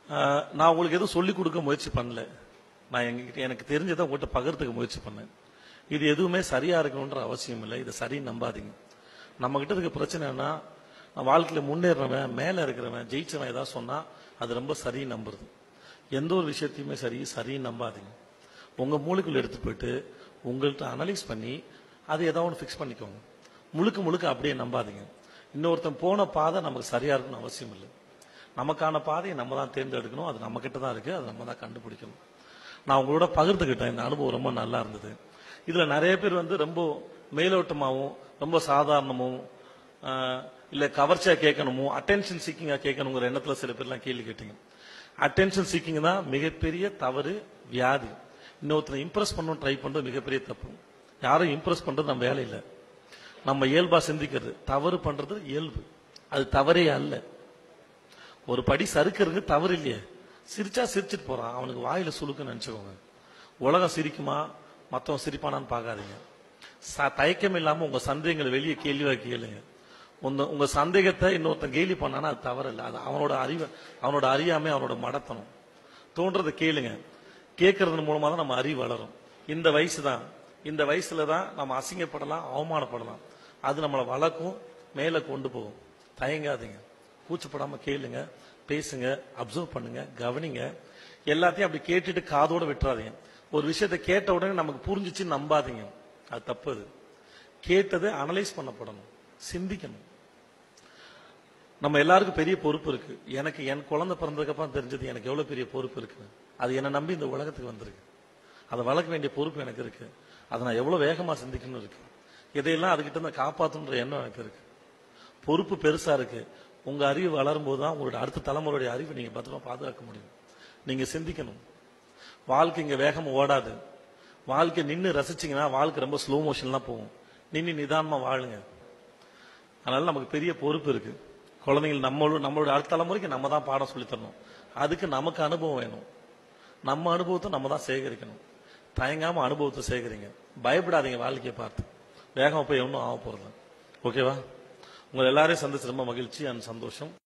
ஆஹ், நான் உங்களுக்கு எதுவும் சொல்லிக் கொடுக்க முயற்சி பண்ணல நான் எங்ககிட்ட எனக்கு தெரிஞ்சதை உங்கள்கிட்ட பகிர்றதுக்கு முயற்சி பண்ணேன் இது எதுவுமே சரியா இருக்கணுன்ற அவசியம் இல்லை இதை சரின்னு நம்பாதீங்க நம்ம கிட்ட இருக்க பிரச்சனைனா நான் வாழ்க்கையில முன்னேறவன் மேல இருக்கிறவன் ஜெயிச்சவன் ஏதாவது சொன்னா அது ரொம்ப சரி நம்புறது எந்த ஒரு விஷயத்தையுமே சரி சரின்னு நம்பாதீங்க உங்க மூளைக்குள்ள எடுத்து போயிட்டு உங்கள்கிட்ட அனலைஸ் பண்ணி அதை ஏதாவது ஒன்று ஃபிக்ஸ் பண்ணிக்கோங்க முழுக்க முழுக்க அப்படியே நம்பாதீங்க இன்னொருத்தன் போன பாதை நமக்கு சரியா இருக்கணும்னு அவசியம் இல்லை நமக்கான பாதையை நம்ம தான் தேர்ந்தெடுக்கணும் அது நம்ம கிட்ட தான் இருக்கு அதை நம்ம தான் கண்டுபிடிக்கணும் நான் உங்களோட பகிர்ந்துக்கிட்டேன் இந்த அனுபவம் ரொம்ப நல்லா இருந்தது இதுல நிறைய பேர் வந்து ரொம்ப மேலோட்டமாவும் ரொம்ப சாதாரணமும் ஆஹ், இல்ல கவர்ச்சியா கேட்கணுமோ அட்டென்ஷன் சீக்கிங்கா கேட்கணுங்கிற எண்ணத்துல சில பேர்லாம் கேள்வி கேட்டீங்க அட்டென்ஷன் சீக்கிங் தான் மிகப்பெரிய தவறு வியாதி இன்னொருத்தரை இம்ப்ரெஸ் பண்ணணும் ட்ரை பண்றது மிகப்பெரிய தப்பு யாரும் இம்ப்ரெஸ் பண்றது நம்ம வேலை இல்லை நம்ம இயல்பா சிந்திக்கிறது தவறு பண்றது இயல்பு அது தவறே அல்ல ஒரு படி சறுக்கிறது தவறு இல்லையே சிரிச்சா சிரிச்சிட்டு போறான் அவனுக்கு வாயில சுழுக்குன்னு நினைச்சுக்கோங்க உலகம் சிரிக்குமா மத்தவன் சிரிப்பானான்னு பார்க்காதீங்க ச- தயக்கம் இல்லாம உங்க சந்தேகங்களை வெளியே கேள்வியா கேளுங்க உங்க உங்க சந்தேகத்தை இன்னொருத்தன் கேலி பண்ணானா அது தவறு இல்லை அது அவனோட அறிவு அவனோட அறியாமை அவனோட மடத்தனம் தோன்றதை கேளுங்க கேட்கறது மூலமா தான் நம்ம அறிவு வளரும் இந்த வயசு தான் இந்த வயசுல தான் நம்ம அசிங்கப்படலாம் அவமானப்படலாம் அது நம்மளை வளர்க்கும் மேல கொண்டு போகும் தயங்காதீங்க கூச்சப்படாம கேளுங்க பேசுங்க அப்சர்வ் பண்ணுங்க கவனிங்க எல்லாத்தையும் அப்படி கேட்டுட்டு காதோட விட்டுறாதீங்க ஒரு விஷயத்தை கேட்ட உடனே நமக்கு புரிஞ்சுச்சு நம்பாதீங்க அது தப்பு அது கேட்டதை அனலைஸ் பண்ணப்படணும் சிந்திக்கணும் நம்ம எல்லாருக்கும் பெரிய பொறுப்பு இருக்கு எனக்கு என் குழந்தை பிறந்ததுக்கு அப்புறம் தெரிஞ்சது எனக்கு எவ்வளவு பெரிய பொறுப்பு இருக்கு அது என்னை நம்பி இந்த உலகத்துக்கு வந்திருக்கு அதை வளர்க்க வேண்டிய பொறுப்பு எனக்கு இருக்கு அதை நான் எவ்வளவு வேகமா சிந்திக்கணும் இருக்கு இதையெல்லாம் அதுகிட்ட இருந்து காப்பாத்தணுன்ற எண்ணம் எனக்கு இருக்கு பொறுப்பு பெருசா இருக்கு உங்க அறிவு வளரும் போது தான் உங்களோட அடுத்த தலைமுறையுடைய அறிவை நீங்க பத்திரமா பாதுகாக்க முடியும் நீங்க சிந்திக்கணும் வாழ்க்கை இங்க வேகமா ஓடாது வாழ்க்கை நின்னு ரசிச்சீங்கன்னா வாழ்க்கை ரொம்ப ஸ்லோ மோஷன்லாம் போகும் நின்னு நிதானமா வாழுங்க அதனால நமக்கு பெரிய பொறுப்பு இருக்கு குழந்தைகள் நம்மளோட நம்மளோட அடுத்த தலைமுறைக்கு நம்ம தான் பாடம் சொல்லித் தரணும் அதுக்கு நமக்கு அனுபவம் வேணும் நம்ம அனுபவத்தை நம்ம தான் சேகரிக்கணும் தயங்காம அனுபவத்தை சேகரிங்க பயப்படாதீங்க வாழ்க்கையை பார்த்து வேகமா போய் ஒன்றும் ஆக போறது ஓகேவா உங்களை எல்லாரையும் சந்திச்சு ரொம்ப மகிழ்ச்சி அண்ட் சந்தோஷம்